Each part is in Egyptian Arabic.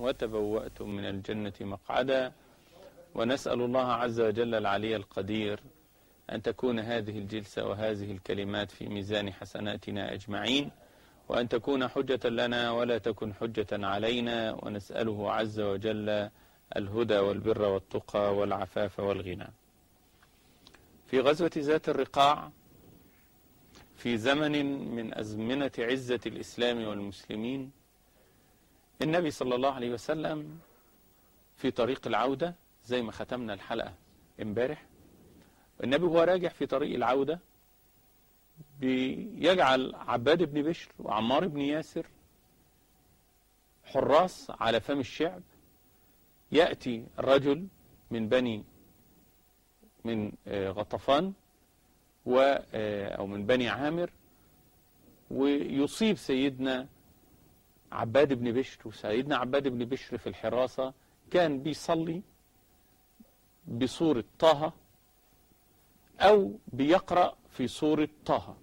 وتبوأتم من الجنة مقعدا ونسأل الله عز وجل العلي القدير أن تكون هذه الجلسة وهذه الكلمات في ميزان حسناتنا أجمعين وأن تكون حجة لنا ولا تكن حجة علينا ونسأله عز وجل الهدى والبر والتقى والعفاف والغنى في غزوة ذات الرقاع في زمن من أزمنة عزة الإسلام والمسلمين النبي صلى الله عليه وسلم في طريق العودة زي ما ختمنا الحلقة امبارح النبي هو راجع في طريق العودة بيجعل عباد بن بشر وعمار بن ياسر حراس على فم الشعب يأتي رجل من بني من غطفان و أو من بني عامر ويصيب سيدنا عباد بن بشر وسيدنا عباد بن بشر في الحراسة كان بيصلي بصورة طه أو بيقرأ في صورة طه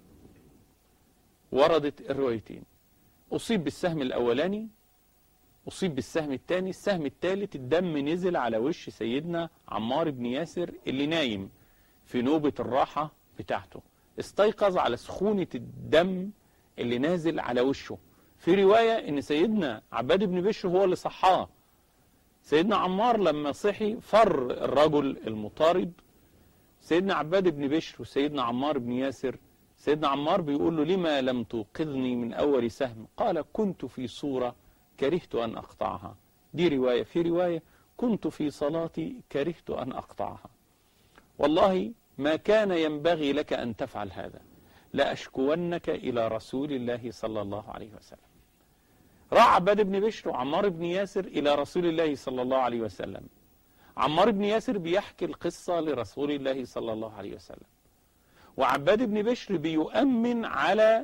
وردت الروايتين أصيب بالسهم الأولاني أصيب بالسهم الثاني السهم الثالث الدم نزل على وش سيدنا عمار بن ياسر اللي نايم في نوبة الراحة بتاعته استيقظ على سخونة الدم اللي نازل على وشه في رواية ان سيدنا عباد بن بشر هو اللي صحاه سيدنا عمار لما صحي فر الرجل المطارد سيدنا عباد بن بشر وسيدنا عمار بن ياسر سيدنا عمار بيقول له لما لم توقظني من أول سهم قال كنت في صورة كرهت أن أقطعها دي رواية في رواية كنت في صلاتي كرهت أن أقطعها والله ما كان ينبغي لك أن تفعل هذا لأشكونك إلى رسول الله صلى الله عليه وسلم راح عباد بن بشر وعمار بن ياسر إلى رسول الله صلى الله عليه وسلم عمار بن ياسر بيحكي القصة لرسول الله صلى الله عليه وسلم وعباد بن بشر بيؤمن على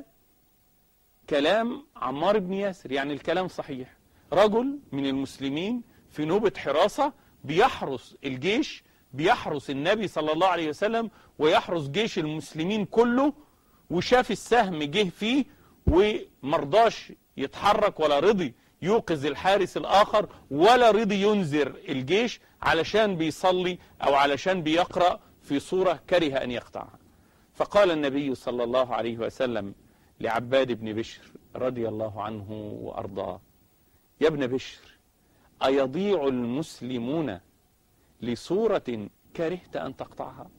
كلام عمار بن ياسر يعني الكلام صحيح رجل من المسلمين في نوبة حراسة بيحرس الجيش بيحرس النبي صلى الله عليه وسلم ويحرس جيش المسلمين كله وشاف السهم جه فيه ومرضاش يتحرك ولا رضي يوقظ الحارس الآخر ولا رضي ينذر الجيش علشان بيصلي أو علشان بيقرأ في صورة كره أن يقطعها فقال النبي صلى الله عليه وسلم لعباد بن بشر رضي الله عنه وأرضاه يا ابن بشر أيضيع المسلمون لصورة كرهت أن تقطعها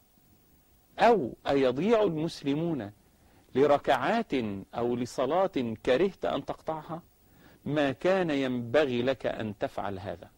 أو أيضيع المسلمون لركعات أو لصلاة كرهت أن تقطعها ما كان ينبغي لك أن تفعل هذا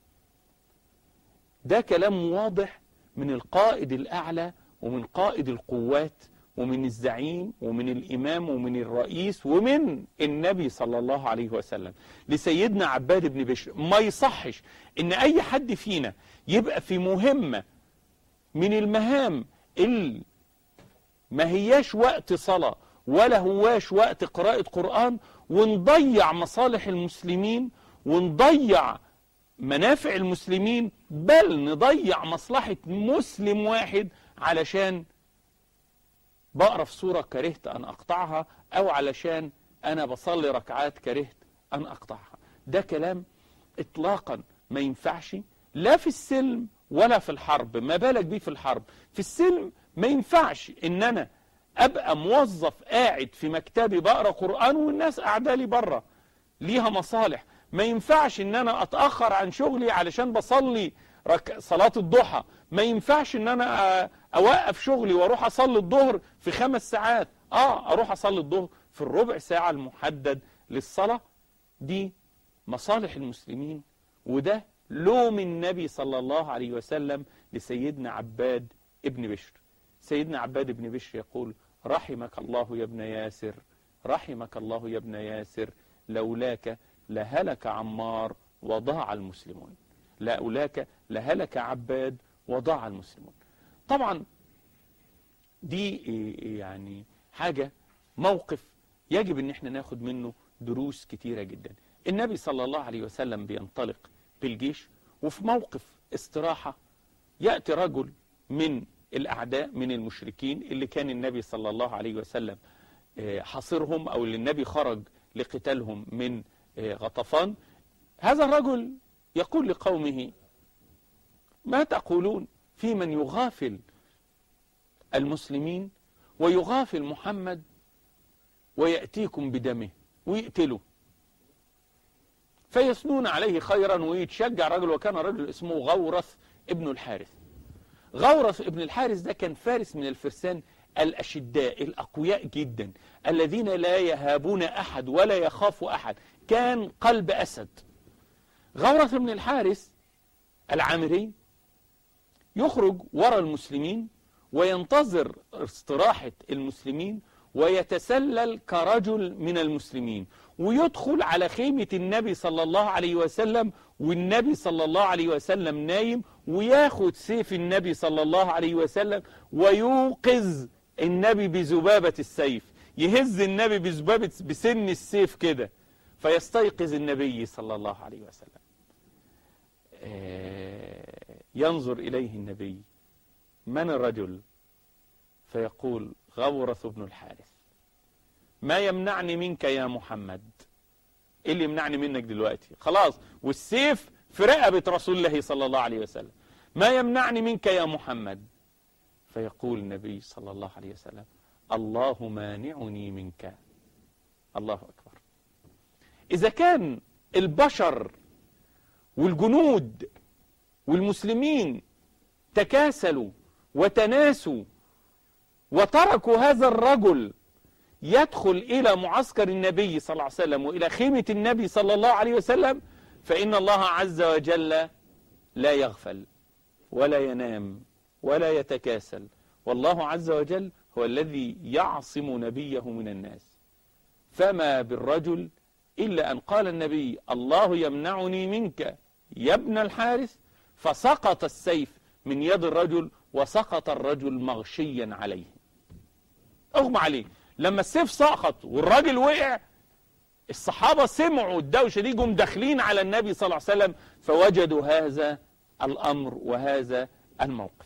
ده كلام واضح من القائد الأعلى ومن قائد القوات ومن الزعيم ومن الإمام ومن الرئيس ومن النبي صلى الله عليه وسلم لسيدنا عباد بن بشر ما يصحش ان اي حد فينا يبقى في مهمة من المهام اللي ما هياش وقت صلاة ولا هواش وقت قراءة قرآن ونضيع مصالح المسلمين ونضيع منافع المسلمين بل نضيع مصلحة مسلم واحد علشان بقرا في صورة كرهت أن أقطعها أو علشان أنا بصلي ركعات كرهت أن أقطعها ده كلام إطلاقا ما ينفعش لا في السلم ولا في الحرب ما بالك بيه في الحرب في السلم ما ينفعش إن أنا أبقى موظف قاعد في مكتبي بقرا قرآن والناس قاعدة لي بره ليها مصالح ما ينفعش إن أنا أتأخر عن شغلي علشان بصلي رك... صلاة الضحى ما ينفعش ان انا اوقف شغلي واروح اصلي الظهر في خمس ساعات اه اروح اصلي الظهر في الربع ساعة المحدد للصلاة دي مصالح المسلمين وده لوم النبي صلى الله عليه وسلم لسيدنا عباد ابن بشر سيدنا عباد ابن بشر يقول رحمك الله يا ابن ياسر رحمك الله يا ابن ياسر لولاك لهلك عمار وضاع المسلمون لولاك لهلك عباد وضاع المسلمون طبعا دي يعني حاجة موقف يجب ان احنا ناخد منه دروس كتيرة جدا النبي صلى الله عليه وسلم بينطلق بالجيش وفي موقف استراحة يأتي رجل من الأعداء من المشركين اللي كان النبي صلى الله عليه وسلم حاصرهم أو اللي النبي خرج لقتالهم من غطفان هذا الرجل يقول لقومه ما تقولون في من يغافل المسلمين ويغافل محمد ويأتيكم بدمه ويقتله فيثنون عليه خيرا ويتشجع رجل وكان رجل اسمه غورث ابن الحارث غورث ابن الحارث ده كان فارس من الفرسان الأشداء الأقوياء جدا الذين لا يهابون أحد ولا يخاف أحد كان قلب أسد غورث بن الحارث العامري يخرج وراء المسلمين وينتظر استراحة المسلمين ويتسلل كرجل من المسلمين ويدخل على خيمة النبي صلى الله عليه وسلم والنبي صلى الله عليه وسلم نايم وياخد سيف النبي صلى الله عليه وسلم ويوقظ النبي بذبابة السيف يهز النبي بذبابة بسن السيف كده فيستيقظ النبي صلى الله عليه وسلم ينظر إليه النبي من الرجل فيقول غورث بن الحارث ما يمنعني منك يا محمد ايه اللي يمنعني منك دلوقتي خلاص والسيف في رقبة رسول الله صلى الله عليه وسلم ما يمنعني منك يا محمد فيقول النبي صلى الله عليه وسلم الله مانعني منك الله أكبر إذا كان البشر والجنود والمسلمين تكاسلوا وتناسوا وتركوا هذا الرجل يدخل إلى معسكر النبي صلى الله عليه وسلم وإلى خيمة النبي صلى الله عليه وسلم فإن الله عز وجل لا يغفل ولا ينام ولا يتكاسل والله عز وجل هو الذي يعصم نبيه من الناس فما بالرجل إلا أن قال النبي الله يمنعني منك يا ابن الحارث فسقط السيف من يد الرجل وسقط الرجل مغشيا عليه اغمى عليه لما السيف سقط والراجل وقع الصحابة سمعوا الدوشة دي جم داخلين على النبي صلى الله عليه وسلم فوجدوا هذا الأمر وهذا الموقف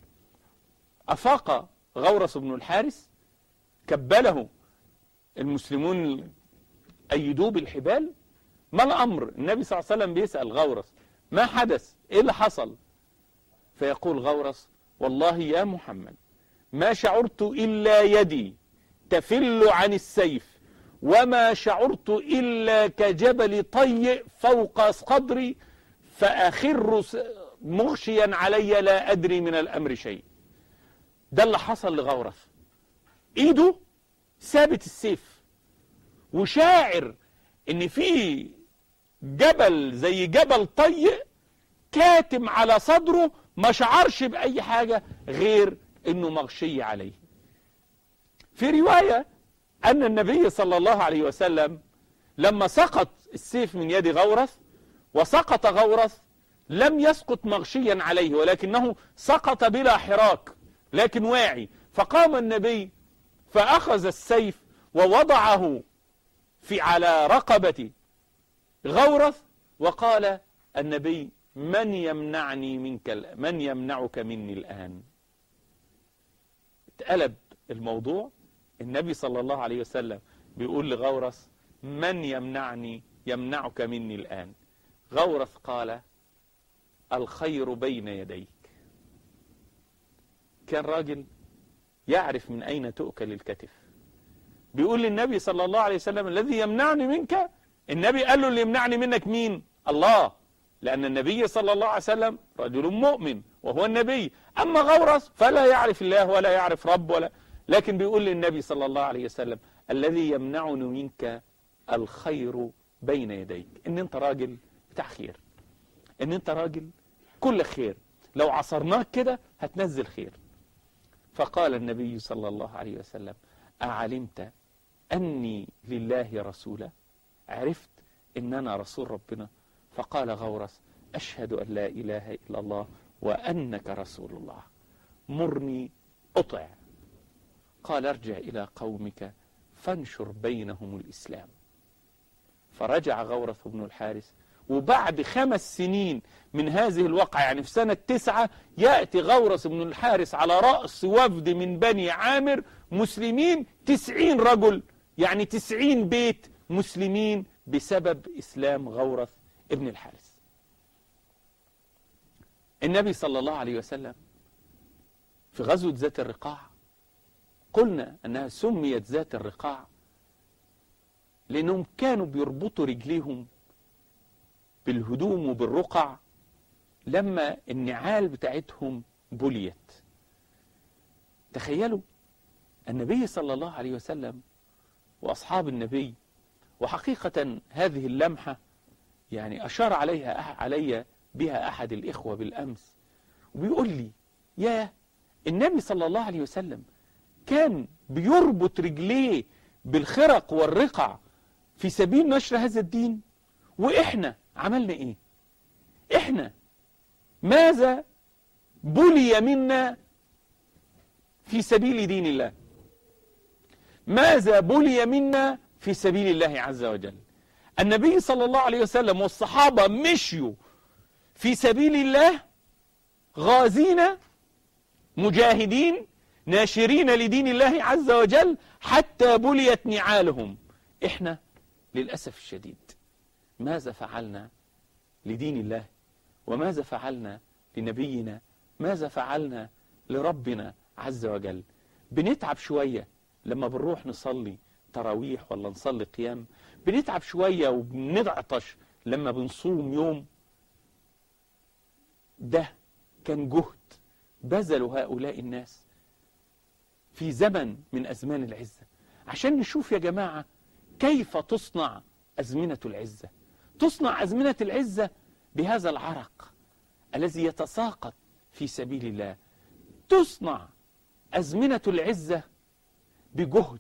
أفاق غورس بن الحارس كبله المسلمون أيدوه بالحبال ما الأمر النبي صلى الله عليه وسلم بيسأل غورس ما حدث إيه اللي حصل فيقول غورس والله يا محمد ما شعرت إلا يدي تفل عن السيف وما شعرت إلا كجبل طيء فوق صدري فأخر مغشيا علي لا أدري من الأمر شيء ده اللي حصل لغورث ايده ثابت السيف وشاعر ان في جبل زي جبل طيء كاتم على صدره ما شعرش بأي حاجة غير انه مغشي عليه في رواية أن النبي صلى الله عليه وسلم لما سقط السيف من يد غورث وسقط غورث لم يسقط مغشيا عليه ولكنه سقط بلا حراك لكن واعي فقام النبي فأخذ السيف ووضعه في على رقبة غورث وقال النبي من يمنعني منك من يمنعك مني الآن اتقلب الموضوع النبي صلى الله عليه وسلم بيقول لغورث من يمنعني يمنعك مني الآن غورث قال الخير بين يديك كان راجل يعرف من أين تؤكل الكتف بيقول للنبي صلى الله عليه وسلم الذي يمنعني منك النبي قال له اللي يمنعني منك مين الله لأن النبي صلى الله عليه وسلم رجل مؤمن وهو النبي أما غورث فلا يعرف الله ولا يعرف رب ولا لكن بيقول للنبي صلى الله عليه وسلم الذي يمنعني منك الخير بين يديك ان انت راجل بتاع خير ان انت راجل كل خير لو عصرناك كده هتنزل خير فقال النبي صلى الله عليه وسلم أعلمت أني لله رسولا عرفت إن أنا رسول ربنا فقال غورس أشهد أن لا إله إلا الله وأنك رسول الله مرني أطع قال ارجع إلى قومك فانشر بينهم الإسلام فرجع غورث بن الحارث وبعد خمس سنين من هذه الوقعة يعني في سنة تسعة يأتي غورث بن الحارث على رأس وفد من بني عامر مسلمين تسعين رجل يعني تسعين بيت مسلمين بسبب إسلام غورث ابن الحارث النبي صلى الله عليه وسلم في غزوة ذات الرقاع قلنا أنها سميت ذات الرقاع لأنهم كانوا بيربطوا رجليهم بالهدوم وبالرقع لما النعال بتاعتهم بليت تخيلوا النبي صلى الله عليه وسلم وأصحاب النبي وحقيقة هذه اللمحة يعني أشار عليها علي بها أحد الإخوة بالأمس وبيقول لي يا النبي صلى الله عليه وسلم كان بيربط رجليه بالخرق والرقع في سبيل نشر هذا الدين وإحنا عملنا إيه إحنا ماذا بلي منا في سبيل دين الله ماذا بلي منا في سبيل الله عز وجل النبي صلى الله عليه وسلم والصحابة مشيوا في سبيل الله غازين مجاهدين ناشرين لدين الله عز وجل حتى بليت نعالهم احنا للأسف الشديد ماذا فعلنا لدين الله وماذا فعلنا لنبينا ماذا فعلنا لربنا عز وجل بنتعب شوية لما بنروح نصلي تراويح ولا نصلي قيام بنتعب شوية وبنعطش لما بنصوم يوم ده كان جهد بذلوا هؤلاء الناس في زمن من أزمان العزة عشان نشوف يا جماعة كيف تصنع أزمنة العزة تصنع أزمنة العزة بهذا العرق الذي يتساقط في سبيل الله تصنع أزمنة العزة بجهد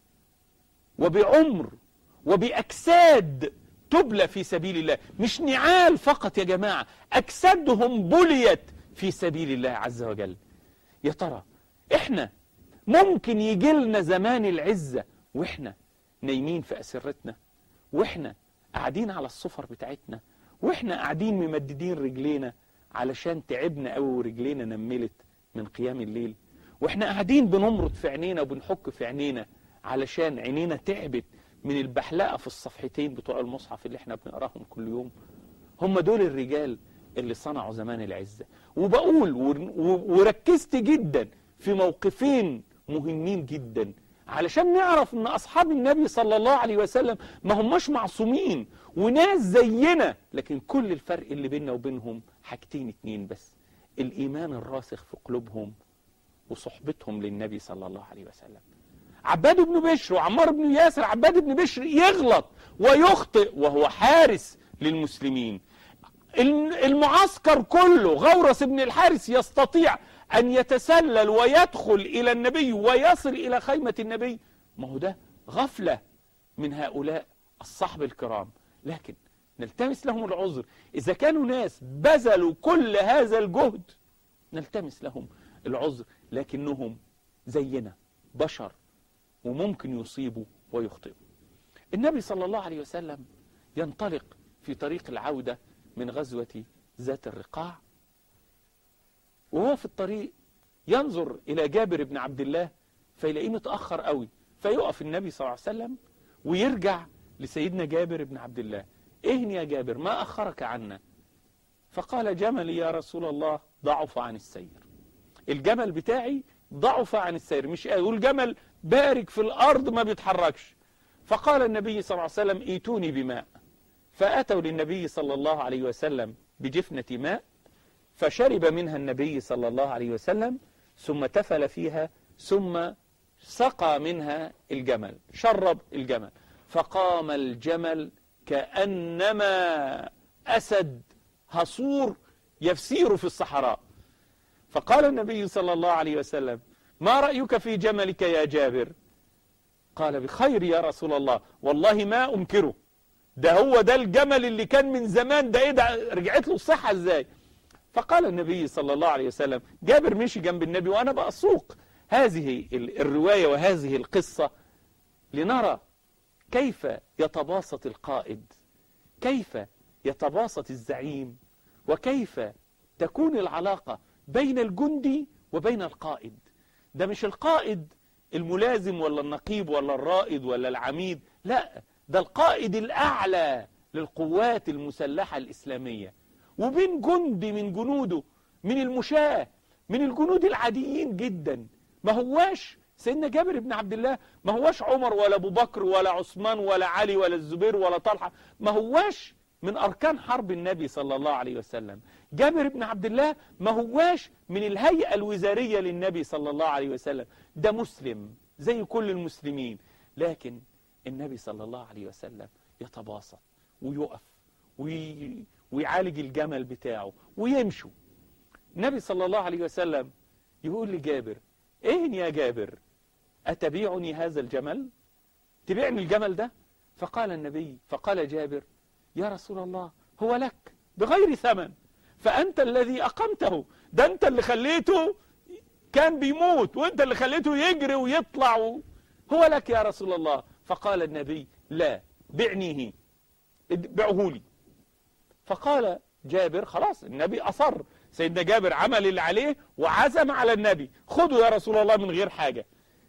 وبعمر وبأجساد تبلى في سبيل الله مش نعال فقط يا جماعة أجسادهم بليت في سبيل الله عز وجل يا ترى احنا ممكن يجي لنا زمان العزة واحنا نايمين في أسرتنا واحنا قاعدين على السفر بتاعتنا واحنا قاعدين ممددين رجلينا علشان تعبنا قوي ورجلينا نملت من قيام الليل واحنا قاعدين بنمرض في عينينا وبنحك في عينينا علشان عينينا تعبت من البحلقة في الصفحتين بتوع المصحف اللي احنا بنقراهم كل يوم هم دول الرجال اللي صنعوا زمان العزة وبقول وركزت جدا في موقفين مهمين جدا علشان نعرف ان اصحاب النبي صلى الله عليه وسلم ما هماش معصومين وناس زينا لكن كل الفرق اللي بيننا وبينهم حاجتين اتنين بس الايمان الراسخ في قلوبهم وصحبتهم للنبي صلى الله عليه وسلم عباد بن بشر وعمار بن ياسر عباد بن بشر يغلط ويخطئ وهو حارس للمسلمين المعسكر كله غورس بن الحارس يستطيع أن يتسلل ويدخل إلى النبي ويصل إلى خيمة النبي ما هو ده غفلة من هؤلاء الصحب الكرام لكن نلتمس لهم العذر إذا كانوا ناس بذلوا كل هذا الجهد نلتمس لهم العذر لكنهم زينا بشر وممكن يصيبوا ويخطئوا النبي صلى الله عليه وسلم ينطلق في طريق العودة من غزوة ذات الرقاع وهو في الطريق ينظر إلى جابر بن عبد الله فيلاقيه متأخر قوي فيقف النبي صلى الله عليه وسلم ويرجع لسيدنا جابر بن عبد الله اهن يا جابر ما أخرك عنا فقال جملي يا رسول الله ضعف عن السير الجمل بتاعي ضعف عن السير مش يقول جمل بارك في الأرض ما بيتحركش فقال النبي صلى الله عليه وسلم ايتوني بماء فأتوا للنبي صلى الله عليه وسلم بجفنة ماء فشرب منها النبي صلى الله عليه وسلم ثم تفل فيها ثم سقى منها الجمل شرب الجمل فقام الجمل كأنما أسد هصور يفسير في الصحراء فقال النبي صلى الله عليه وسلم ما رأيك في جملك يا جابر قال بخير يا رسول الله والله ما أنكره ده هو ده الجمل اللي كان من زمان ده ايه ده رجعت له الصحة ازاي فقال النبي صلى الله عليه وسلم جابر مشي جنب النبي وأنا بأسوق هذه الرواية وهذه القصة لنرى كيف يتباسط القائد كيف يتباسط الزعيم وكيف تكون العلاقة بين الجندي وبين القائد ده مش القائد الملازم ولا النقيب ولا الرائد ولا العميد لا ده القائد الأعلى للقوات المسلحة الإسلامية وبين جندي من جنوده من المشاة من الجنود العاديين جدا ما هواش سيدنا جابر بن عبد الله ما هواش عمر ولا أبو بكر ولا عثمان ولا علي ولا الزبير ولا طلحة ما هواش من أركان حرب النبي صلى الله عليه وسلم جابر بن عبد الله ما هواش من الهيئة الوزارية للنبي صلى الله عليه وسلم ده مسلم زي كل المسلمين لكن النبي صلى الله عليه وسلم يتباسط ويقف وي... ويعالج الجمل بتاعه ويمشوا النبي صلى الله عليه وسلم يقول لجابر ايه يا جابر أتبيعني هذا الجمل تبيعني الجمل ده فقال النبي فقال جابر يا رسول الله هو لك بغير ثمن فأنت الذي أقمته ده أنت اللي خليته كان بيموت وأنت اللي خليته يجري ويطلع و... هو لك يا رسول الله فقال النبي لا بعنيه بعه لي فقال جابر خلاص النبي أصر سيدنا جابر عمل اللي عليه وعزم على النبي خده يا رسول الله من غير حاجة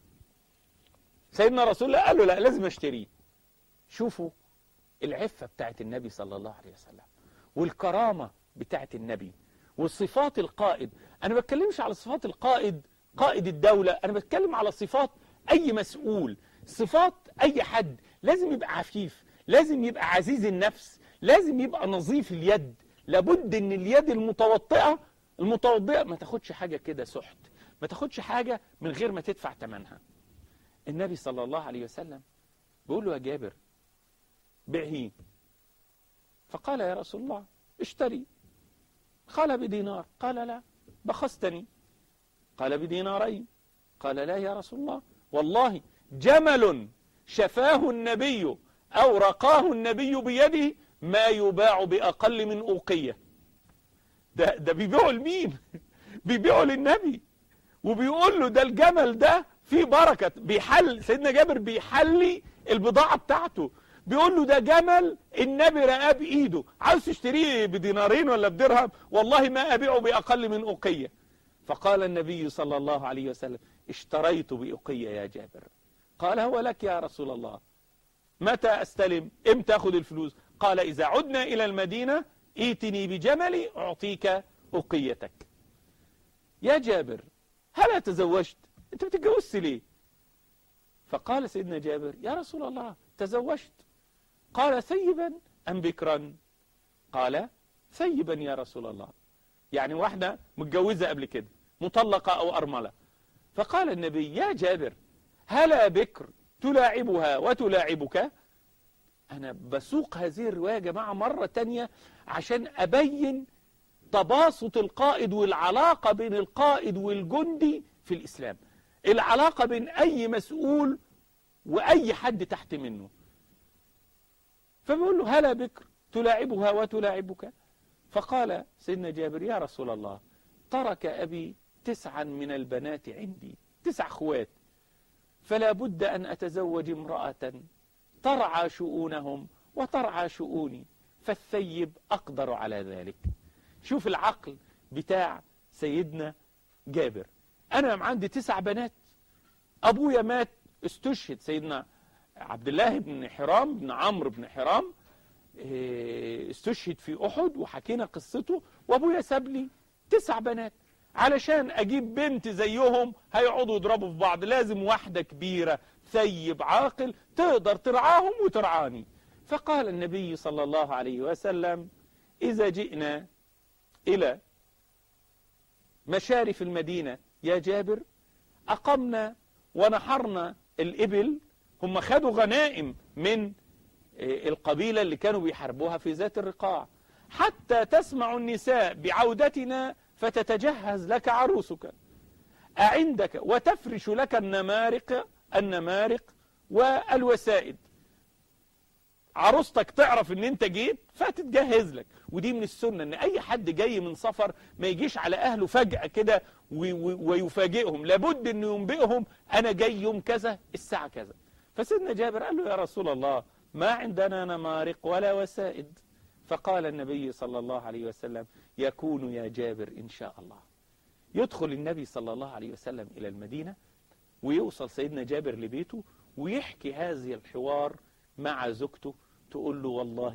سيدنا رسول الله قال له لا لازم اشتريه شوفوا العفة بتاعت النبي صلى الله عليه وسلم والكرامة بتاعت النبي والصفات القائد أنا بتكلمش على صفات القائد قائد الدولة أنا بتكلم على صفات أي مسؤول صفات أي حد لازم يبقى عفيف لازم يبقى عزيز النفس لازم يبقى نظيف اليد لابد ان اليد المتوطئة المتوضئة ما تاخدش حاجة كده سحت ما تاخدش حاجة من غير ما تدفع ثمنها النبي صلى الله عليه وسلم بيقول له يا جابر بعه فقال يا رسول الله اشتري قال بدينار قال لا بخستني قال بدينارين قال لا يا رسول الله والله جمل شفاه النبي أو رقاه النبي بيده ما يباع بأقل من أوقية ده, ده بيبيعوا لمين بيبيعوا للنبي وبيقول له ده الجمل ده فيه بركة بيحل سيدنا جابر بيحلي البضاعة بتاعته بيقول له ده جمل النبي رقاه بإيده عاوز تشتريه بدينارين ولا بدرهم والله ما أبيعه بأقل من أوقية فقال النبي صلى الله عليه وسلم اشتريت بأوقية يا جابر قال هو لك يا رسول الله متى أستلم امتى أخذ الفلوس قال إذا عدنا إلى المدينة ائتني بجملي أعطيك أقيتك يا جابر هل تزوجت أنت بتتجوزت ليه فقال سيدنا جابر يا رسول الله تزوجت قال ثيبا أم بكرا قال ثيبا يا رسول الله يعني واحدة متجوزة قبل كده مطلقة أو أرملة فقال النبي يا جابر هلا بكر تلاعبها وتلاعبك أنا بسوق هذه الرواية يا جماعة مرة تانية عشان أبين تباسط القائد والعلاقة بين القائد والجندي في الإسلام العلاقة بين أي مسؤول وأي حد تحت منه فبيقول له هلا بكر تلاعبها وتلاعبك فقال سيدنا جابر يا رسول الله ترك أبي تسعا من البنات عندي تسع خوات فلا بد أن أتزوج امرأة ترعى شؤونهم وترعى شؤوني فالثيب أقدر على ذلك شوف العقل بتاع سيدنا جابر أنا عندي تسع بنات أبويا مات استشهد سيدنا عبد الله بن حرام بن عمرو بن حرام استشهد في أحد وحكينا قصته وأبويا ساب لي تسع بنات علشان أجيب بنت زيهم هيقعدوا يضربوا في بعض لازم واحدة كبيرة ثيب عاقل تقدر ترعاهم وترعاني فقال النبي صلى الله عليه وسلم إذا جئنا إلى مشارف المدينة يا جابر أقمنا ونحرنا الإبل هم خدوا غنائم من القبيلة اللي كانوا بيحاربوها في ذات الرقاع حتى تسمع النساء بعودتنا فتتجهز لك عروسك أعندك وتفرش لك النمارق النمارق والوسائد عروستك تعرف ان انت جيت فتتجهز لك ودي من السنة ان اي حد جاي من سفر ما يجيش على اهله فجأة كده ويفاجئهم لابد انه ينبئهم انا جاي يوم كذا الساعة كذا فسيدنا جابر قال له يا رسول الله ما عندنا نمارق ولا وسائد فقال النبي صلى الله عليه وسلم يكون يا جابر إن شاء الله يدخل النبي صلى الله عليه وسلم إلى المدينة ويوصل سيدنا جابر لبيته ويحكي هذه الحوار مع زوجته تقول له والله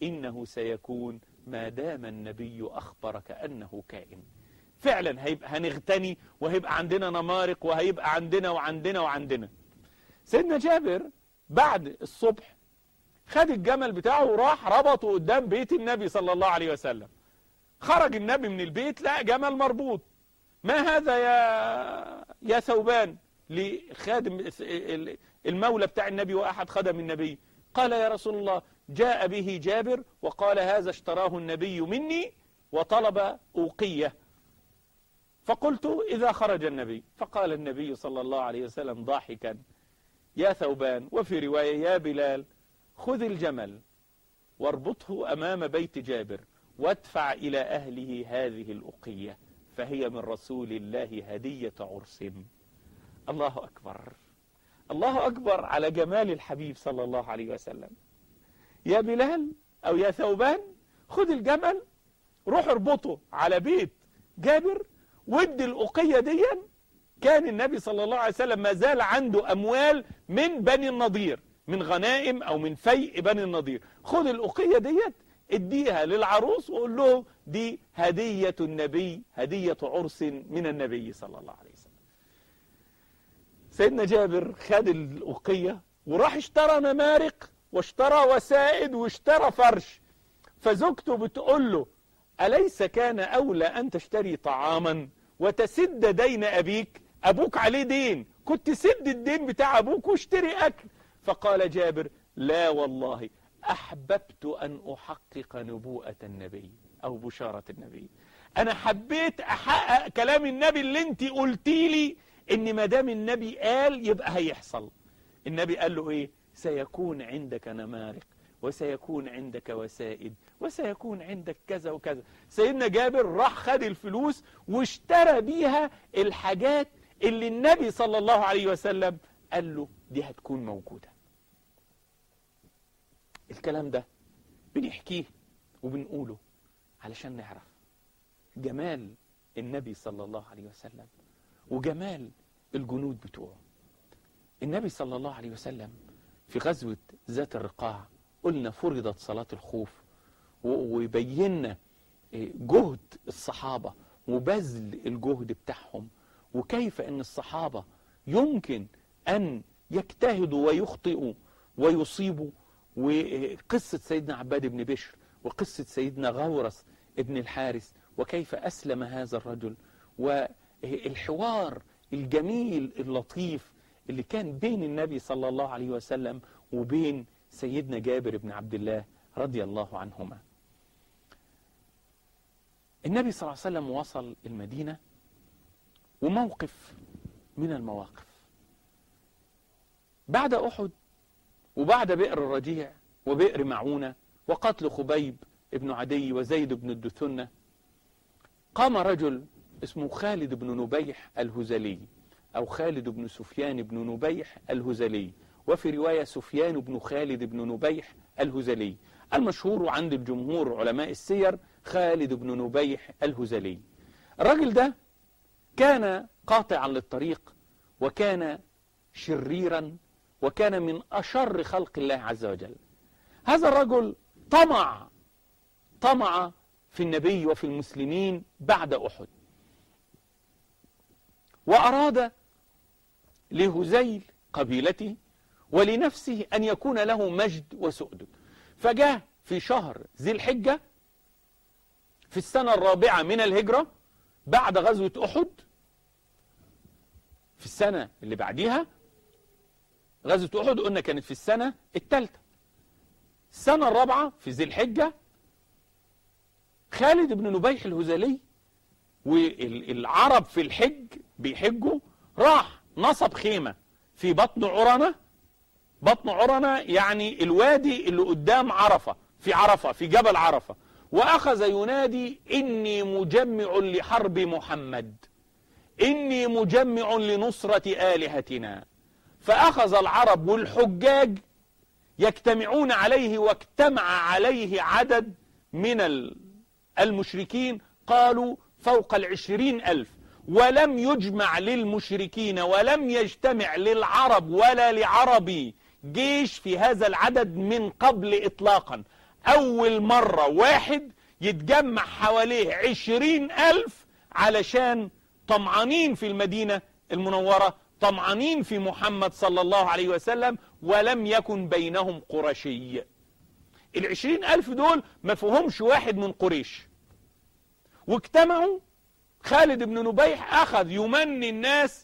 إنه سيكون ما دام النبي أخبر كأنه كائن فعلا هيبقى هنغتني وهيبقى عندنا نمارق وهيبقى عندنا وعندنا وعندنا سيدنا جابر بعد الصبح خد الجمل بتاعه وراح ربطه قدام بيت النبي صلى الله عليه وسلم خرج النبي من البيت لقى جمل مربوط ما هذا يا يا ثوبان لخادم المولى بتاع النبي وأحد خدم النبي قال يا رسول الله جاء به جابر وقال هذا اشتراه النبي مني وطلب أوقية فقلت إذا خرج النبي فقال النبي صلى الله عليه وسلم ضاحكا يا ثوبان وفي رواية يا بلال خذ الجمل واربطه أمام بيت جابر وادفع إلى أهله هذه الأقية فهي من رسول الله هدية عرس الله أكبر الله أكبر على جمال الحبيب صلى الله عليه وسلم يا بلال أو يا ثوبان خذ الجمل روح اربطه على بيت جابر ودي الأقية دي كان النبي صلى الله عليه وسلم ما زال عنده أموال من بني النضير من غنائم أو من فيء بني النضير خذ الأقية ديت اديها للعروس وقول له دي هدية النبي هدية عرس من النبي صلى الله عليه وسلم سيدنا جابر خد الأقية وراح اشترى نمارق واشترى وسائد واشترى فرش فزوجته بتقول له أليس كان أولى أن تشتري طعاما وتسد دين أبيك أبوك عليه دين كنت سد الدين بتاع أبوك واشتري أكل فقال جابر لا والله أحببت أن أحقق نبوءة النبي أو بشارة النبي أنا حبيت أحقق كلام النبي اللي انت قلتي لي إن ما دام النبي قال يبقى هيحصل النبي قال له إيه سيكون عندك نمارق وسيكون عندك وسائد وسيكون عندك كذا وكذا سيدنا جابر راح خد الفلوس واشترى بيها الحاجات اللي النبي صلى الله عليه وسلم قال له دي هتكون موجودة الكلام ده بنحكيه وبنقوله علشان نعرف جمال النبي صلى الله عليه وسلم وجمال الجنود بتوعه النبي صلى الله عليه وسلم في غزوة ذات الرقاع قلنا فرضت صلاة الخوف وبينا جهد الصحابة وبذل الجهد بتاعهم وكيف ان الصحابة يمكن ان يجتهدوا ويخطئوا ويصيبوا وقصة سيدنا عباد بن بشر وقصة سيدنا غورس ابن الحارس وكيف أسلم هذا الرجل والحوار الجميل اللطيف اللي كان بين النبي صلى الله عليه وسلم وبين سيدنا جابر بن عبد الله رضي الله عنهما النبي صلى الله عليه وسلم وصل المدينة وموقف من المواقف بعد أحد وبعد بئر الرجيع وبئر معونة وقتل خبيب ابن عدي وزيد بن الدثنة قام رجل اسمه خالد بن نبيح الهزلي أو خالد بن سفيان بن نبيح الهزلي وفي رواية سفيان بن خالد بن نبيح الهزلي المشهور عند الجمهور علماء السير خالد بن نبيح الهزلي الرجل ده كان قاطعا للطريق وكان شريرا وكان من أشر خلق الله عز وجل هذا الرجل طمع طمع في النبي وفي المسلمين بعد أحد وأراد لهزيل قبيلته ولنفسه أن يكون له مجد وسؤدد فجاء في شهر ذي الحجة في السنة الرابعة من الهجرة بعد غزوة أحد في السنة اللي بعديها غزوة أحد قلنا كانت في السنة الثالثة السنة الرابعة في ذي الحجة خالد بن نبيح الهزلي والعرب في الحج بيحجوا راح نصب خيمة في بطن عرنة بطن عرنة يعني الوادي اللي قدام عرفة في عرفة في جبل عرفة وأخذ ينادي إني مجمع لحرب محمد إني مجمع لنصرة آلهتنا فأخذ العرب والحجاج يجتمعون عليه واجتمع عليه عدد من المشركين قالوا فوق العشرين ألف ولم يجمع للمشركين ولم يجتمع للعرب ولا لعربي جيش في هذا العدد من قبل إطلاقا أول مرة واحد يتجمع حواليه عشرين ألف علشان طمعانين في المدينة المنورة طمعانين في محمد صلى الله عليه وسلم ولم يكن بينهم قرشي العشرين ألف دول ما فيهمش واحد من قريش واجتمعوا خالد بن نبيح أخذ يمني الناس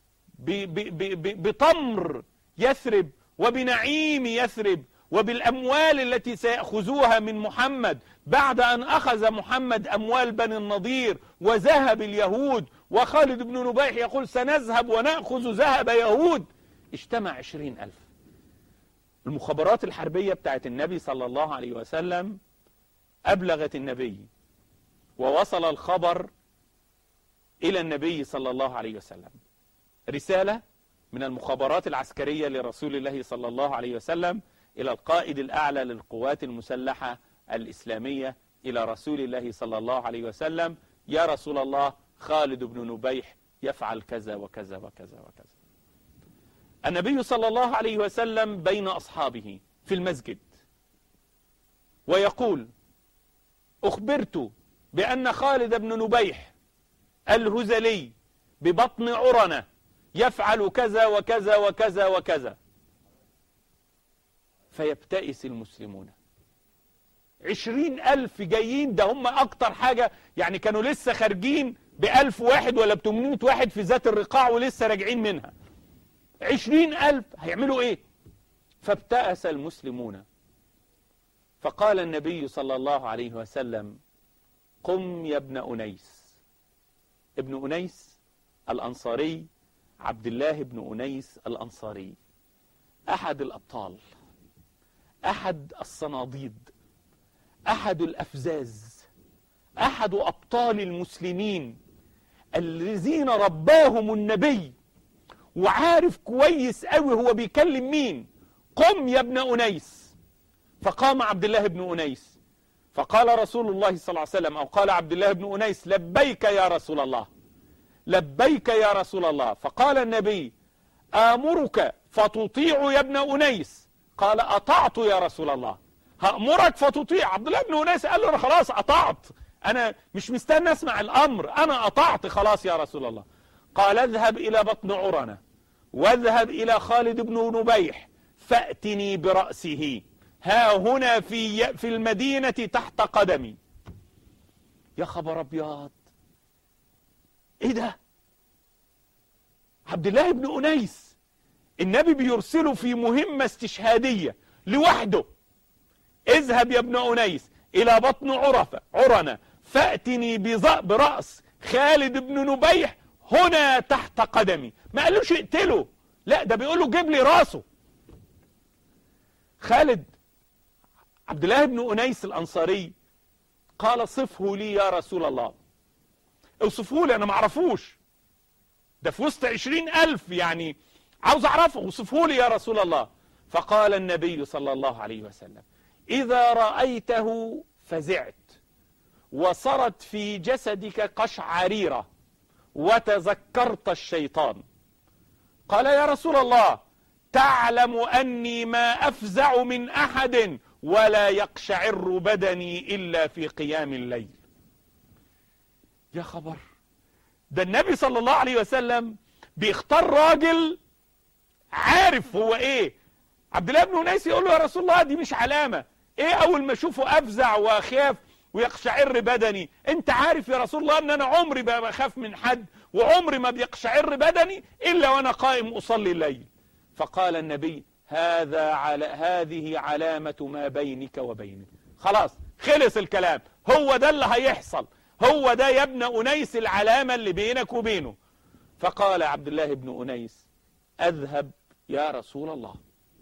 بطمر يثرب وبنعيم يثرب وبالأموال التي سيأخذوها من محمد بعد أن أخذ محمد أموال بني النضير وذهب اليهود وخالد بن نبيح يقول سنذهب ونأخذ ذهب يهود اجتمع عشرين ألف المخابرات الحربية بتاعت النبي صلى الله عليه وسلم أبلغت النبي ووصل الخبر إلى النبي صلى الله عليه وسلم رسالة من المخابرات العسكرية لرسول الله صلى الله عليه وسلم إلى القائد الأعلى للقوات المسلحة الإسلامية إلى رسول الله صلى الله عليه وسلم يا رسول الله خالد بن نبيح يفعل كذا وكذا وكذا وكذا النبي صلى الله عليه وسلم بين أصحابه في المسجد ويقول أخبرت بأن خالد بن نبيح الهزلي ببطن عرنة يفعل كذا وكذا وكذا وكذا فيبتئس المسلمون عشرين ألف جايين ده هم أكتر حاجة يعني كانوا لسه خارجين بألف واحد ولا بتمنية واحد في ذات الرقاع ولسه راجعين منها عشرين ألف هيعملوا إيه فابتأس المسلمون فقال النبي صلى الله عليه وسلم قم يا ابن أنيس ابن أنيس الأنصاري عبد الله بن أنيس الأنصاري أحد الأبطال أحد الصناديد أحد الأفزاز أحد أبطال المسلمين الذين رباهم النبي وعارف كويس قوي هو بيكلم مين قم يا ابن أنيس فقام عبد الله بن أنيس فقال رسول الله صلى الله عليه وسلم أو قال عبد الله بن أنيس لبيك يا رسول الله لبيك يا رسول الله فقال النبي آمرك فتطيع يا ابن أنيس قال أطعت يا رسول الله هأمرك فتطيع عبد الله بن أنيس قال له أنا خلاص أطعت أنا مش مستنى أسمع الأمر أنا أطعت خلاص يا رسول الله قال اذهب إلى بطن عرنة واذهب إلى خالد بن نبيح فأتني برأسه ها هنا في في المدينة تحت قدمي يا خبر أبيض إيه ده عبد الله بن أنيس النبي بيرسله في مهمة استشهادية لوحده اذهب يا ابن أنيس إلى بطن عرفة عرنة فأتني برأس خالد بن نبيح هنا تحت قدمي ما قالوش اقتله لا ده بيقول له جيب لي راسه خالد عبد الله بن أنيس الأنصاري قال صفه لي يا رسول الله اوصفه لي أنا معرفوش ده في وسط عشرين ألف يعني عاوز أعرفه اوصفه لي يا رسول الله فقال النبي صلى الله عليه وسلم إذا رأيته فزعت وصرت في جسدك قشعريرة وتذكرت الشيطان قال يا رسول الله تعلم أني ما أفزع من أحد ولا يقشعر بدني إلا في قيام الليل يا خبر ده النبي صلى الله عليه وسلم بيختار راجل عارف هو ايه عبد الله بن انيس يقول له يا رسول الله دي مش علامة ايه اول ما اشوفه افزع واخاف ويقشعر بدني انت عارف يا رسول الله ان انا عمري ما بخاف من حد وعمري ما بيقشعر بدني الا وانا قائم اصلي الليل فقال النبي هذا على هذه علامة ما بينك وبينه خلاص خلص الكلام هو ده اللي هيحصل هو ده يا ابن أنيس العلامة اللي بينك وبينه فقال عبد الله بن أنيس أذهب يا رسول الله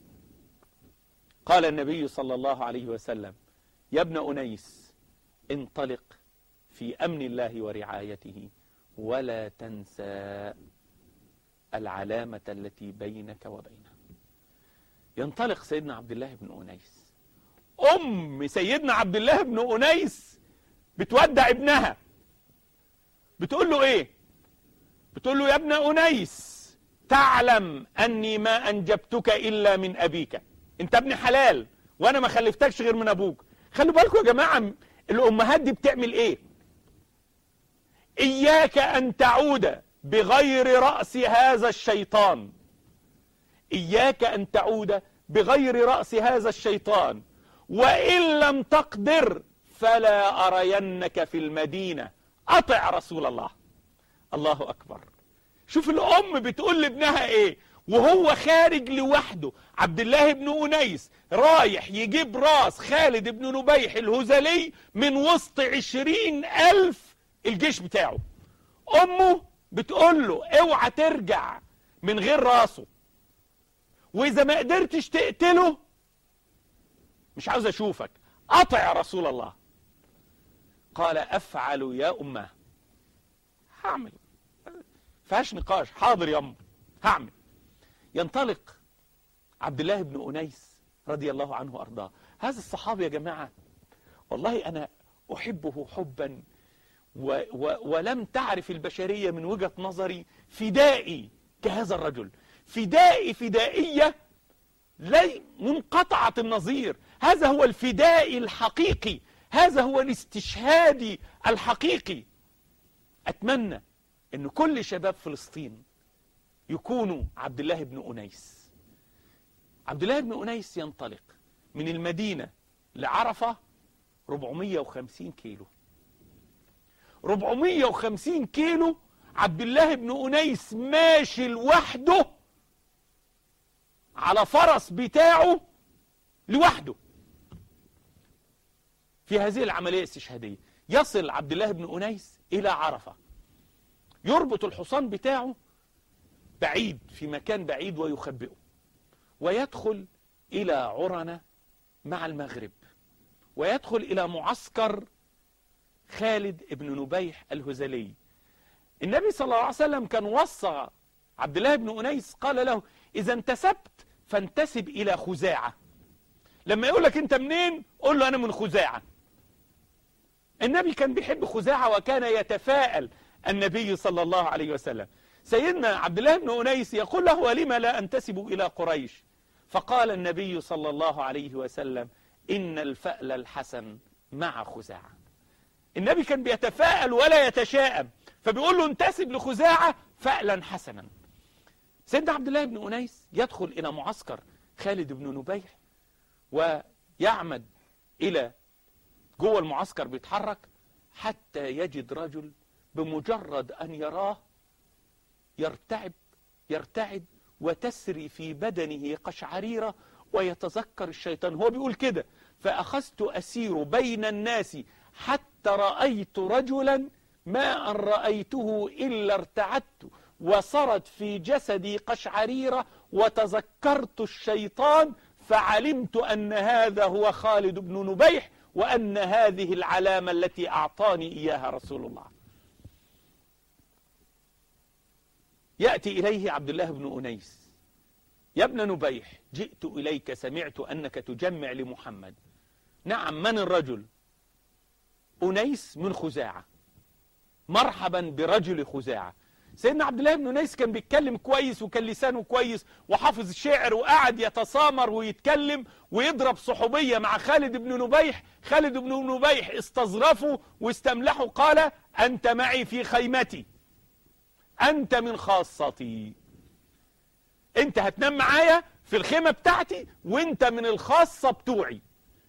قال النبي صلى الله عليه وسلم يا ابن أنيس انطلق في أمن الله ورعايته ولا تنسى العلامة التي بينك وبينه ينطلق سيدنا عبد الله بن أنيس أم سيدنا عبد الله بن أنيس بتودع ابنها بتقول له ايه بتقول له يا ابن أنيس تعلم أني ما أنجبتك إلا من أبيك انت ابن حلال وانا ما خلفتكش غير من ابوك خلوا بالكم يا جماعة الأمهات دي بتعمل إيه إياك أن تعود بغير رأس هذا الشيطان إياك أن تعود بغير رأس هذا الشيطان وإن لم تقدر فلا أرينك في المدينة أطع رسول الله الله أكبر شوف الأم بتقول لابنها إيه وهو خارج لوحده عبد الله بن أنيس رايح يجيب راس خالد بن نبيح الهزلي من وسط عشرين ألف الجيش بتاعه أمه بتقول له اوعى ترجع من غير راسه وإذا ما قدرتش تقتله مش عاوز أشوفك أطع رسول الله قال أفعل يا أمه هعمل فيهاش نقاش حاضر يا أم هعمل ينطلق عبد الله بن أنيس رضي الله عنه وأرضاه هذا الصحابي يا جماعة والله أنا أحبه حبا و و ولم تعرف البشرية من وجهة نظري فدائي كهذا الرجل فدائي فدائية لي منقطعة النظير هذا هو الفدائي الحقيقي هذا هو الاستشهادي الحقيقي أتمنى أن كل شباب فلسطين يكونوا عبد الله بن أنيس عبد الله بن أنيس ينطلق من المدينة لعرفة 450 كيلو 450 كيلو عبد الله بن أنيس ماشي لوحده على فرس بتاعه لوحده في هذه العملية الاستشهادية يصل عبد الله بن أنيس إلى عرفة يربط الحصان بتاعه بعيد في مكان بعيد ويخبئه ويدخل إلى عرنة مع المغرب ويدخل إلى معسكر خالد بن نبيح الهزلي النبي صلى الله عليه وسلم كان وصى عبد الله بن أنيس قال له إذا انتسبت فانتسب إلى خزاعة لما يقول لك أنت منين قول له أنا من خزاعة النبي كان بيحب خزاعة وكان يتفاءل النبي صلى الله عليه وسلم سيدنا عبد الله بن أنيس يقول له ولم لا أنتسب إلى قريش فقال النبي صلى الله عليه وسلم إن الفأل الحسن مع خزاعة النبي كان بيتفاءل ولا يتشاءم فبيقول له انتسب لخزاعة فألا حسنا سيدنا عبد الله بن أنيس يدخل إلى معسكر خالد بن نبيح ويعمد إلى جوه المعسكر بيتحرك حتى يجد رجل بمجرد أن يراه يرتعب يرتعد وتسري في بدنه قشعريرة ويتذكر الشيطان هو بيقول كده فأخذت أسير بين الناس حتى رأيت رجلا ما أن رأيته إلا ارتعدت وصرت في جسدي قشعريرة وتذكرت الشيطان فعلمت أن هذا هو خالد بن نبيح وأن هذه العلامة التي أعطاني إياها رسول الله يأتي إليه عبد الله بن أنيس يا ابن نبيح جئت إليك سمعت أنك تجمع لمحمد نعم من الرجل أنيس من خزاعة مرحبا برجل خزاعة سيدنا عبد الله بن أنيس كان بيتكلم كويس وكان لسانه كويس وحافظ الشعر وقعد يتسامر ويتكلم ويضرب صحوبية مع خالد بن نبيح خالد بن نبيح استظرفه واستملحه قال أنت معي في خيمتي أنت من خاصتي أنت هتنام معايا في الخيمة بتاعتي وأنت من الخاصة بتوعي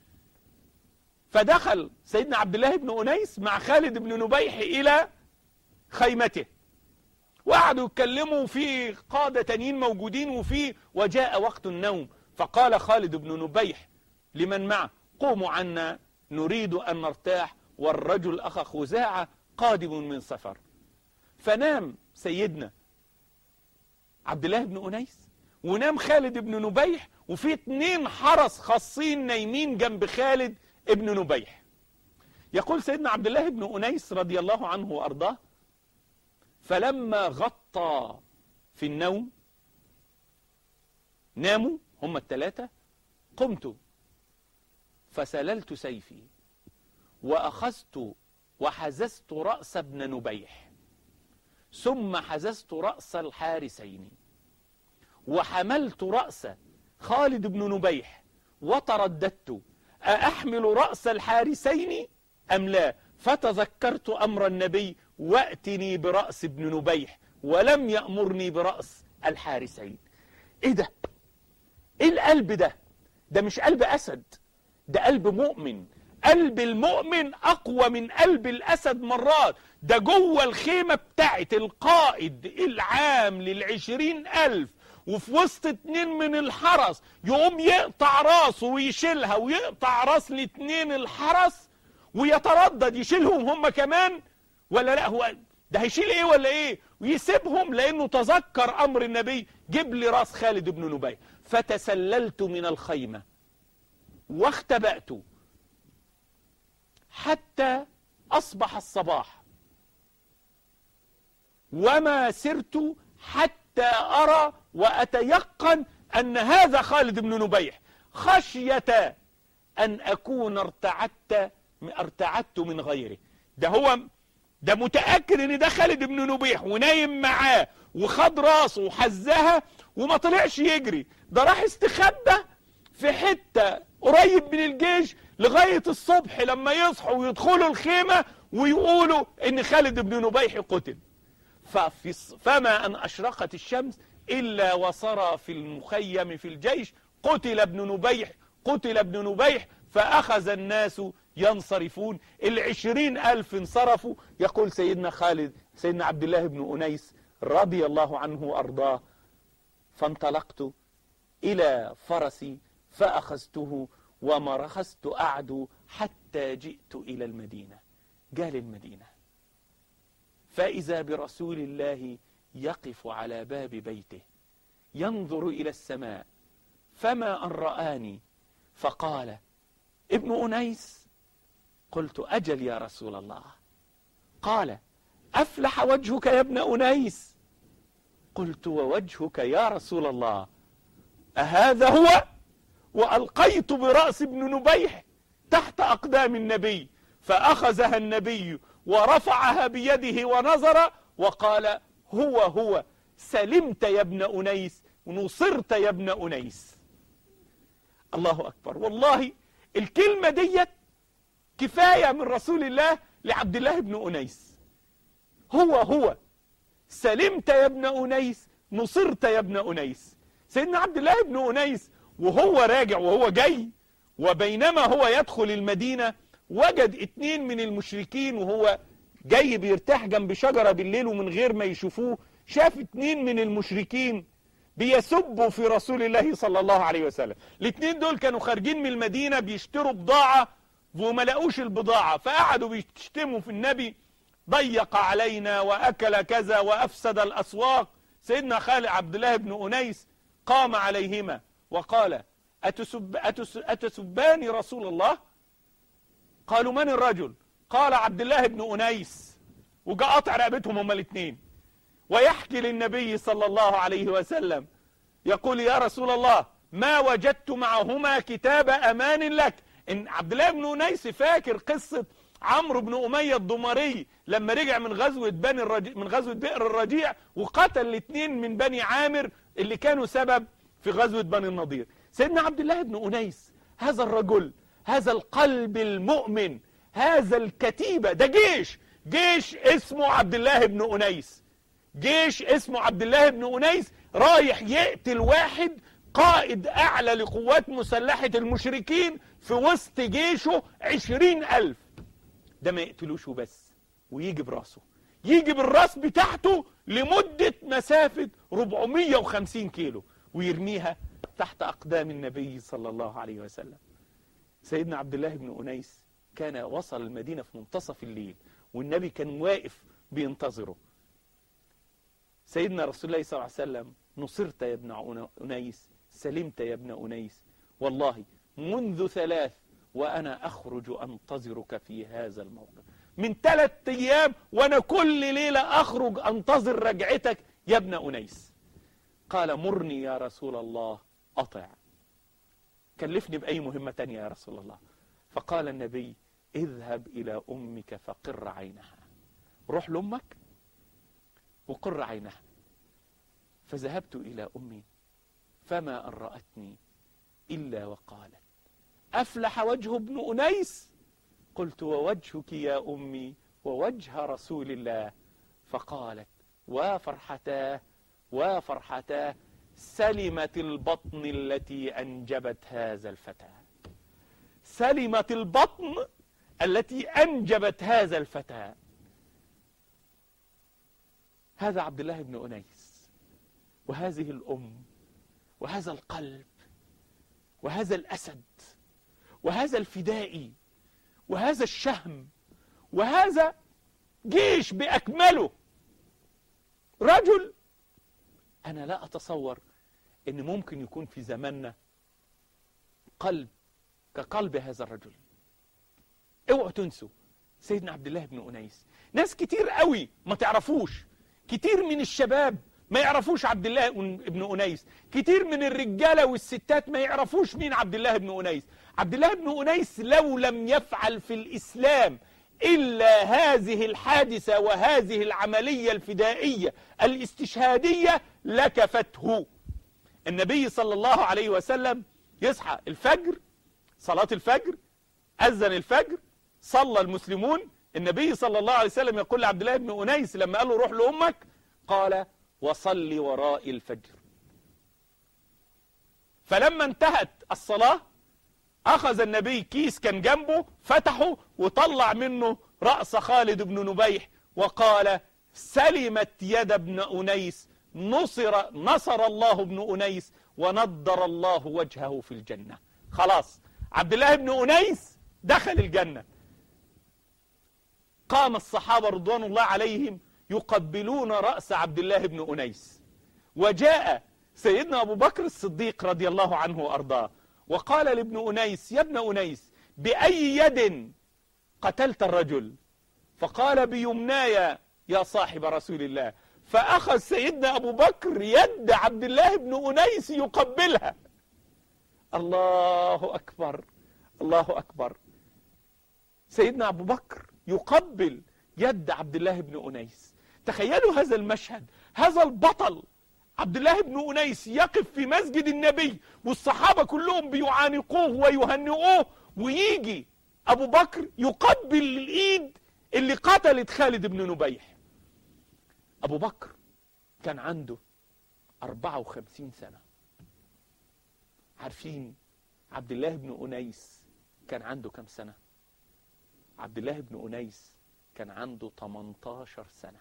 فدخل سيدنا عبد الله بن أنيس مع خالد بن نبيح إلى خيمته وقعدوا يتكلموا في قادة تانيين موجودين وفي وجاء وقت النوم فقال خالد بن نبيح لمن معه قوموا عنا نريد أن نرتاح والرجل أخ خزاعة قادم من سفر فنام سيدنا عبد الله بن أنيس ونام خالد بن نبيح وفي اتنين حرس خاصين نايمين جنب خالد ابن نبيح يقول سيدنا عبد الله بن أنيس رضي الله عنه وأرضاه فلما غطى في النوم ناموا هم الثلاثة قمت فسللت سيفي وأخذت وحززت رأس ابن نبيح ثم حززت رأس الحارسين وحملت رأس خالد بن نبيح وترددت أأحمل رأس الحارسين أم لا فتذكرت أمر النبي وأتني برأس ابن نبيح ولم يأمرني برأس الحارسين إيه ده إيه القلب ده ده مش قلب أسد ده قلب مؤمن قلب المؤمن أقوى من قلب الأسد مرات ده جوه الخيمة بتاعت القائد العام للعشرين ألف وفي وسط اتنين من الحرس يقوم يقطع راسه ويشيلها ويقطع راس الاتنين الحرس ويتردد يشيلهم هم كمان ولا لا هو ده هيشيل ايه ولا ايه ويسيبهم لانه تذكر امر النبي جيب لي راس خالد بن نبي فتسللت من الخيمة واختبأت حتى اصبح الصباح وما سرت حتى ارى واتيقن ان هذا خالد بن نبيح خشية ان اكون ارتعدت ارتعدت من غيره ده هو ده متأكد ان ده خالد بن نبيح ونايم معاه وخد راسه وحزها وما طلعش يجري ده راح استخبى في حتة قريب من الجيش لغاية الصبح لما يصحوا ويدخلوا الخيمة ويقولوا ان خالد بن نبيح قتل ففي فما ان اشرقت الشمس الا وصرى في المخيم في الجيش قتل ابن نبيح قتل ابن نبيح فاخذ الناس ينصرفون العشرين ألف انصرفوا يقول سيدنا خالد سيدنا عبد الله بن أنيس رضي الله عنه وأرضاه فانطلقت إلى فرسي فأخذته ومرخزت أعدو حتى جئت إلى المدينة قال المدينة فإذا برسول الله يقف على باب بيته ينظر إلى السماء فما أن رآني فقال ابن أنيس قلت أجل يا رسول الله قال أفلح وجهك يا ابن أنيس قلت ووجهك يا رسول الله أهذا هو وألقيت برأس ابن نبيح تحت أقدام النبي فأخذها النبي ورفعها بيده ونظر وقال هو هو سلمت يا ابن أنيس نصرت يا ابن أنيس الله أكبر والله الكلمة ديت كفاية من رسول الله لعبد الله بن أنيس هو هو سلمت يا ابن أنيس نصرت يا ابن أنيس سيدنا عبد الله بن أنيس وهو راجع وهو جاي وبينما هو يدخل المدينة وجد اتنين من المشركين وهو جاي بيرتاح جنب شجرة بالليل ومن غير ما يشوفوه شاف اتنين من المشركين بيسبوا في رسول الله صلى الله عليه وسلم الاتنين دول كانوا خارجين من المدينة بيشتروا بضاعة وما لقوش البضاعة فقعدوا بيشتموا في النبي ضيق علينا وأكل كذا وأفسد الأسواق سيدنا خالد عبد الله بن أنيس قام عليهما وقال أتسب أتس أتسبان رسول الله قالوا من الرجل قال عبد الله بن أنيس وجاء قطع رقبتهم هما الاثنين ويحكي للنبي صلى الله عليه وسلم يقول يا رسول الله ما وجدت معهما كتاب أمان لك إن عبد الله بن أنيس فاكر قصة عمرو بن أمية الضمري لما رجع من غزوة بني الرجيع من غزوة بئر الرجيع وقتل الاثنين من بني عامر اللي كانوا سبب في غزوة بني النضير سيدنا عبد الله بن أنيس هذا الرجل هذا القلب المؤمن هذا الكتيبة ده جيش جيش اسمه عبد الله بن أنيس جيش اسمه عبد الله بن أنيس رايح يقتل واحد قائد أعلى لقوات مسلحة المشركين في وسط جيشه عشرين ألف ده ما يقتلوش بس ويجي براسه يجي بالراس بتاعته لمدة مسافة 450 كيلو ويرميها تحت أقدام النبي صلى الله عليه وسلم سيدنا عبد الله بن أنيس كان وصل المدينة في منتصف الليل والنبي كان واقف بينتظره سيدنا رسول الله صلى الله عليه وسلم نصرت يا ابن أنيس سلمت يا ابن أنيس والله منذ ثلاث وأنا أخرج أنتظرك في هذا الموقف من ثلاث أيام وأنا كل ليلة أخرج أنتظر رجعتك يا ابن أنيس قال مرني يا رسول الله أطع كلفني بأي مهمة تانية يا رسول الله فقال النبي اذهب إلى أمك فقر عينها روح لأمك وقر عينها فذهبت إلى أمي فما أن رأتني إلا وقالت أفلح وجه ابن أنيس قلت ووجهك يا أمي ووجه رسول الله فقالت وفرحتاه وفرحتاه سلمت البطن التي أنجبت هذا الفتى سلمت البطن التي أنجبت هذا الفتى هذا عبد الله بن أنيس وهذه الأم وهذا القلب وهذا الأسد وهذا الفدائي وهذا الشهم وهذا جيش بأكمله رجل أنا لا أتصور أن ممكن يكون في زماننا قلب كقلب هذا الرجل اوعوا تنسوا سيدنا عبد الله بن أنيس ناس كتير قوي ما تعرفوش كتير من الشباب ما يعرفوش عبد الله بن أنيس كتير من الرجالة والستات ما يعرفوش مين عبد الله بن أنيس عبد الله بن أنيس لو لم يفعل في الإسلام إلا هذه الحادثة وهذه العملية الفدائية الاستشهادية لكفته النبي صلى الله عليه وسلم يصحى الفجر صلاة الفجر أذن الفجر صلى المسلمون النبي صلى الله عليه وسلم يقول لعبد الله بن أنيس لما قال له روح لأمك قال وصلي وراء الفجر فلما انتهت الصلاة أخذ النبي كيس كان جنبه فتحه وطلع منه رأس خالد بن نبيح وقال سلمت يد ابن أنيس نصر, نصر الله ابن أنيس ونضر الله وجهه في الجنة خلاص عبد الله بن أنيس دخل الجنة قام الصحابة رضوان الله عليهم يقبلون رأس عبد الله بن أنيس وجاء سيدنا أبو بكر الصديق رضي الله عنه وأرضاه وقال لابن أنيس يا ابن أنيس بأي يد قتلت الرجل فقال بيمناي يا صاحب رسول الله فأخذ سيدنا أبو بكر يد عبد الله بن أنيس يقبلها الله أكبر الله أكبر سيدنا أبو بكر يقبل يد عبد الله بن أنيس تخيلوا هذا المشهد هذا البطل عبد الله بن أنيس يقف في مسجد النبي والصحابة كلهم بيعانقوه ويهنئوه ويجي أبو بكر يقبل الإيد اللي قتلت خالد بن نبيح أبو بكر كان عنده 54 سنة عارفين عبد الله بن أنيس كان عنده كم سنة عبد الله بن أنيس كان عنده 18 سنة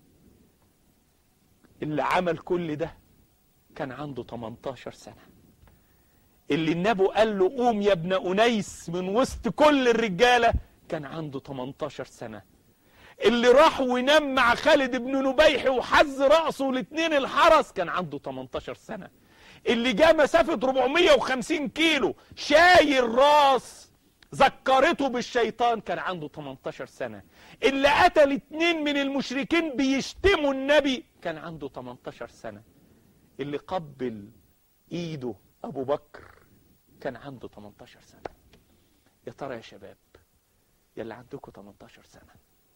اللي عمل كل ده كان عنده 18 سنة اللي النبي قال له قوم يا ابن أنيس من وسط كل الرجالة كان عنده 18 سنة اللي راح ونام مع خالد بن نبيح وحز رأسه الاثنين الحرس كان عنده 18 سنة اللي جاء مسافة 450 كيلو شايل راس ذكرته بالشيطان كان عنده 18 سنة اللي قتل اتنين من المشركين بيشتموا النبي كان عنده 18 سنة اللي قبل ايده ابو بكر كان عنده 18 سنة يا ترى يا شباب يا اللي عندكم 18 سنة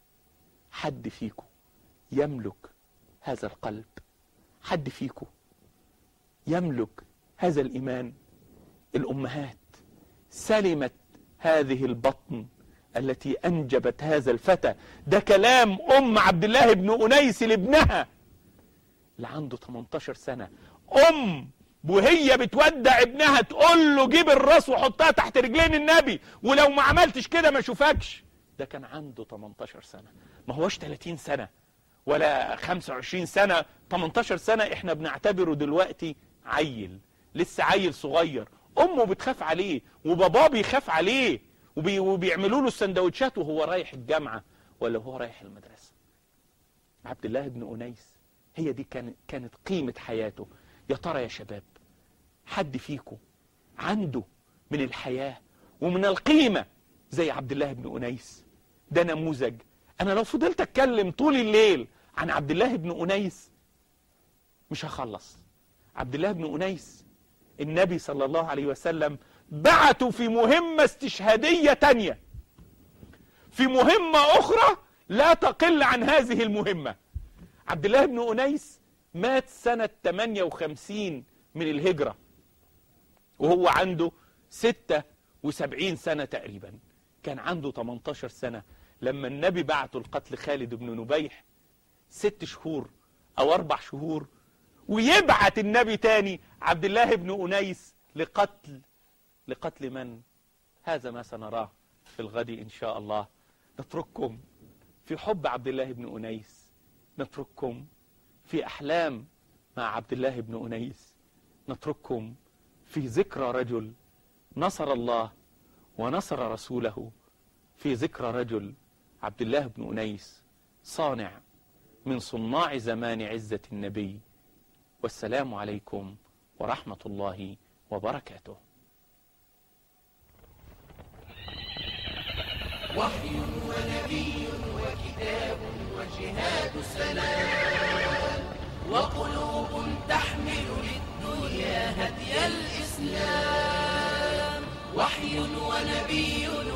حد فيكم يملك هذا القلب حد فيكم يملك هذا الإيمان الأمهات سلمت هذه البطن التي أنجبت هذا الفتى ده كلام أم عبد الله بن أنيس لابنها اللي عنده 18 سنة أم وهي بتودع ابنها تقول له جيب الراس وحطها تحت رجلين النبي ولو ما عملتش كده ما اشوفكش ده كان عنده 18 سنة ما هوش 30 سنة ولا 25 سنة 18 سنة احنا بنعتبره دلوقتي عيل لسه عيل صغير امه بتخاف عليه وباباه بيخاف عليه وبي وبيعملوا له السندوتشات وهو رايح الجامعة ولا هو رايح المدرسة عبد الله بن أنيس هي دي كانت كانت قيمة حياته يا ترى يا شباب حد فيكم عنده من الحياة ومن القيمة زي عبد الله بن أنيس ده نموذج أنا لو فضلت أتكلم طول الليل عن عبد الله بن أنيس مش هخلص عبد الله بن أنيس النبي صلى الله عليه وسلم بعته في مهمة استشهادية تانية في مهمة أخرى لا تقل عن هذه المهمة عبد الله بن أنيس مات سنة 58 من الهجرة وهو عنده 26 وسبعين سنة تقريبا كان عنده 18 سنة لما النبي بعته القتل خالد بن نبيح ست شهور أو أربع شهور ويبعت النبي تاني عبد الله بن أنيس لقتل لقتل من؟ هذا ما سنراه في الغد إن شاء الله نترككم في حب عبد الله بن أنيس نترككم في أحلام مع عبد الله بن أنيس نترككم في ذكرى رجل نصر الله ونصر رسوله في ذكرى رجل عبد الله بن أنيس صانع من صناع زمان عزة النبي والسلام عليكم ورحمة الله وبركاته وحي ونبي وكتاب وجهاد سلام وقلوب تحمل للدنيا هدي الإسلام وحي ونبي